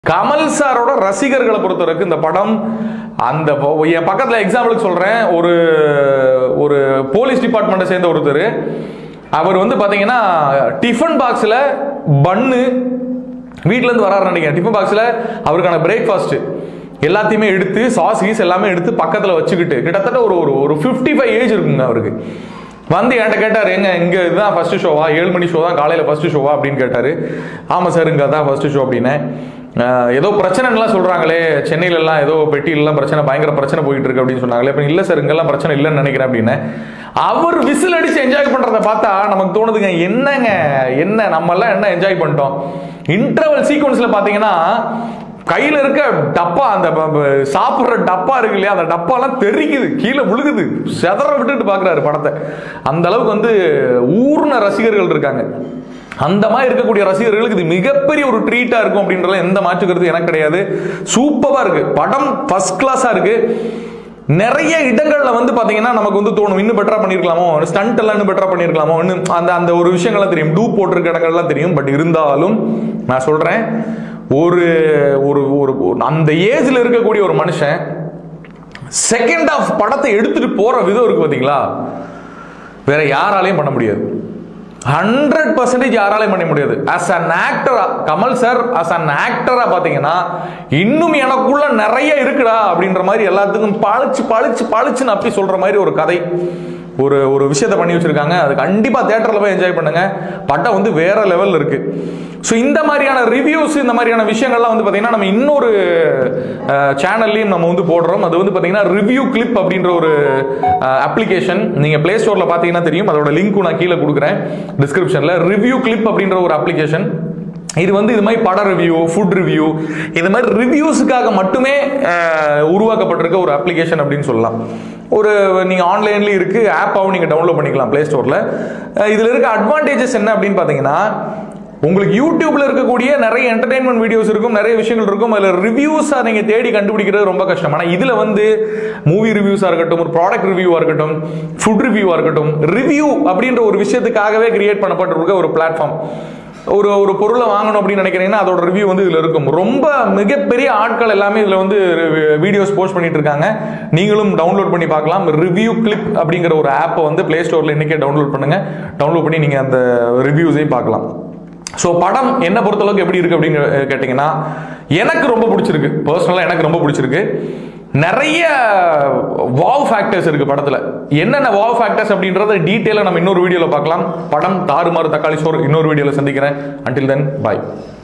கமல் சாரோட ரசிகர்களை பொறுத்த வரைக்கும் இந்த படம் அந்த ப- என் பக்கத்துல எக்ஸாம்பிளுக்கு சொல்றேன் ஒரு ஒரு போலீஸ் டிபார்ட்மெண்ட்டை சேர்ந்த ஒருத்தர் அவர் வந்து பாத்தீங்கன்னா டிஃபன் பாக்ஸ்ல பன்னு வீட்ல இருந்து வராரு நினைக்கிறேன் டிஃபன் பாக்ஸ்ல அவருக்கான பிரேக்ஃபாஸ்ட் எல்லாத்தையுமே எடுத்து சாஸ் கீஸ் எல்லாமே எடுத்து பக்கத்துல வச்சுக்கிட்டு கிட்டத்தட்ட ஒரு ஒரு ஒரு ஃபிஃப்டி ஃபைவ் ஏஜ் இருக்குங்க அவருக்கு வந்து என்கிட்ட கேட்டார் எங்க இங்க இதுதான் ஃபர்ஸ்ட் ஷோவா ஏழு மணி ஷோ தான் காலையில ஃபர்ஸ்ட் ஷோவா அப்படின்னு கேட்டாரு ஆமா சார் இங்க தான் ஃபர்ஸ்ட் ஷோ அப்படின்னு ஏதோ பிரச்சனைலாம் சொல்றாங்களே சென்னையில எல்லாம் ஏதோ பெட்டியிலலாம் பிரச்சனை பயங்கர பிரச்சனை போயிட்டு இருக்கு அப்படின்னு சொன்னாங்களே இப்போ இல்ல சார் இங்கெல்லாம் பிரச்சனை இல்லைன்னு நினைக்கிறேன் அப்படின்னு அவர் விசில் அடிச்சு என்ஜாய் பண்றத பார்த்தா நமக்கு தோணுதுங்க என்னங்க என்ன நம்ம எல்லாம் என்ன என்ஜாய் பண்ணிட்டோம் இன்டர்வல் சீக்வன்ஸ்ல பாத்தீங்கன்னா கையில இருக்க டப்பா அந்த ப- ப- சாப்பிடுற டப்பா இருக்கு இல்லையா அந்த டப்பாலாம் தெறிக்குது கீழே விழுகுது செதற விட்டுட்டு பாக்குறாரு படத்தை அந்த அளவுக்கு வந்து ஊர்ன ரசிகர்கள் இருக்காங்க அந்த மாதிரி இருக்கக்கூடிய ரசிகர்களுக்கு இது மிகப்பெரிய ஒரு ட்ரீட்டா இருக்கும் அப்படின்றதுல எந்த மாற்று கருத்து எனக்கு கிடையாது சூப்பரா இருக்கு படம் ஃபர்ஸ்ட் கிளாஸா இருக்கு நிறைய இடங்கள்ல வந்து பாத்தீங்கன்னா நமக்கு வந்து தோணும் இன்னும் பெட்டரா பண்ணிருக்கலாமோ ஸ்டண்ட் எல்லாம் இன்னும் பெட்டரா பண்ணிருக்கலாமோ இன்னும் அந்த அந்த ஒரு விஷயங்கள்லாம் தெரியும் டூ போட்டிருக்க இடங்கள்லாம் தெரியும் பட் இருந்தாலும் நான் சொல்றேன் ஒரு ஒரு ஒரு ஒரு- அந்த ஏஜ்ல இருக்கக்கூடிய ஒரு மனுஷன் செகண்ட் ஆஃப் படத்தை எடுத்துட்டு போற விதம் இருக்கு பாத்தீங்களா வேற யாராலையும் பண்ண முடியாது ஹண்ட்ரட் பர்சன்டேஜ் யாராலையும் பண்ண முடியாது அஸ் அன் ஆக்டரா கமல் சார் அஸ் அன் ஆக்டரா பாத்தீங்கன்னா இன்னும் எனக்குள்ள நிறைய இருக்குடா அப்படின்ற மாதிரி எல்லாத்துக்கும் பழிச்சு பழிச்சு பழிச்சுன்னு அப்படி சொல்ற மாதிரி ஒரு கதை ஒரு ஒரு விஷயத்தை பண்ணி வச்சிருக்காங்க அது கண்டிப்பா தியேட்டர்ல போய் என்ஜாய் பண்ணுங்க படம் வந்து வேற லெவல்ல இருக்கு ஸோ இந்த மாதிரியான ரிவ்யூஸ் இந்த மாதிரியான விஷயங்கள்லாம் வந்து பார்த்தீங்கன்னா நம்ம இன்னொரு சேனல்லையும் நம்ம வந்து போடுறோம் அது வந்து பார்த்தீங்கன்னா ரிவ்யூ கிளிப் அப்படின்ற ஒரு அப்ளிகேஷன் நீங்கள் ப்ளே ஸ்டோரில் பார்த்தீங்கன்னா தெரியும் அதோட லிங்க்கும் நான் கீழே கொடுக்குறேன் டிஸ்கிரிப்ஷனில் ரிவ்யூ கிளிப் அப்படின்ற ஒரு அப்ளிகேஷன் இது வந்து இது மாதிரி பட ரிவ்யூ ஃபுட் ரிவ்யூ இது மாதிரி ரிவ்யூஸுக்காக மட்டுமே அஹ், உருவாக்கப்பட்டிருக்க ஒரு அப்ளிகேஷன் அப்படின்னு சொல்லலாம் ஒரு நீங்கள் ஆன்லைன்லேயும் இருக்குது ஆப்பாகவும் நீங்கள் டவுன்லோட் பண்ணிக்கலாம் ப்ளே ஸ்டோரில் இதில் இருக்க அட்வான்டேஜஸ் என்ன அப்படின்னு பார்த்தீங்கன்னா உங்களுக்கு யூடியூப்ல இருக்கக்கூடிய நிறைய என்டர்டைன்மெண்ட் வீடியோஸ் இருக்கும் நிறைய விஷயங்கள் இருக்கும் அதில் ரிவ்யூஸா நீங்க தேடி கண்டுபிடிக்கிறது ரொம்ப கஷ்டம் ஆனா இதுல வந்து மூவி ரிவ்யூஸா இருக்கட்டும் ஒரு ப்ராடக்ட் ரிவ்யூவா இருக்கட்டும் ஃபுட் ரிவ்யூவா இருக்கட்டும் ரிவ்யூ அப்படின்ற ஒரு விஷயத்துக்காகவே கிரியேட் பண்ணப்பட்டிருக்க ஒரு பிளாட்ஃபார்ம் ஒரு ஒரு பொருளை வாங்கணும் அப்படின்னு நினைக்கிறீங்கன்னா அதோட ரிவ்யூ வந்து இதுல இருக்கும் ரொம்ப மிகப்பெரிய ஆட்கள் எல்லாமே இதுல வந்து வீடியோஸ் போஸ்ட் பண்ணிட்டு இருக்காங்க நீங்களும் டவுன்லோட் பண்ணி பார்க்கலாம் ரிவ்யூ கிளிப் அப்படிங்கிற ஒரு ஆப்பை வந்து பிளே ஸ்டோர்ல இன்னைக்கே டவுன்லோட் பண்ணுங்க டவுன்லோட் பண்ணி நீங்க அந்த ரிவ்யூஸையும் பார்க்கலாம் ஸோ படம் என்ன பொறுத்தளவுக்கு எப்படி இருக்கு அப்படின்னு அஹ், கேட்டிங்கன்னா எனக்கு ரொம்ப பிடிச்சிருக்கு பர்சனலாக எனக்கு ரொம்ப பிடிச்சிருக்கு நிறைய வாவ் ஃபேக்டர்ஸ் இருக்கு படத்துல என்னென்ன வாவ் ஃபேக்டர்ஸ் அப்படின்றத டீட்டெயிலாக நம்ம இன்னொரு வீடியோவில் பார்க்கலாம் படம் தாறுமாறு தக்காளி சோறு இன்னொரு வீடியோவில் சந்திக்கிறேன் அன்டில் தென் பாய்